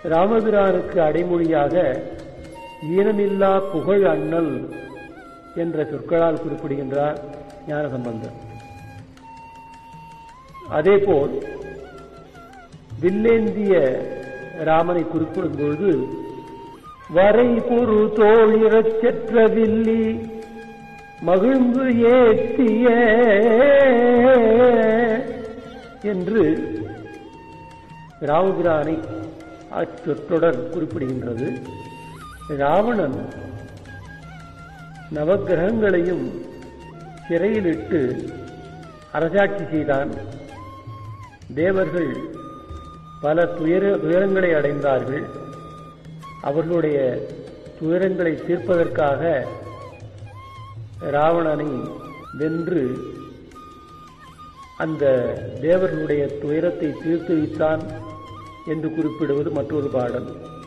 ராமபிரானுக்கு அடைமொழியாக ஈனமில்லா புகழ் அண்ணல் என்ற சொற்களால் குறிப்பிடுகின்றார் ஞானசம்பந்தர் அதேபோல் வில்லேந்திய ராமனை குறிப்பிடும் பொழுது வரை பொரு தோழிரச் செற்ற வில்லி மகிழ்ந்து ஏத்திய என்று ராமபிரானை அச்சொற்றொடர் குறிப்பிடுகின்றது ராவணன் நவக்கிரகங்களையும் சிறையிலிட்டு அரசாட்சி செய்தான் தேவர்கள் பல துயர துயரங்களை அடைந்தார்கள் அவர்களுடைய துயரங்களை தீர்ப்பதற்காக ராவணனை வென்று அந்த தேவர்களுடைய துயரத்தை தீர்த்து வைத்தான் என்று குறிப்பிடுவது மற்றொரு பாடல்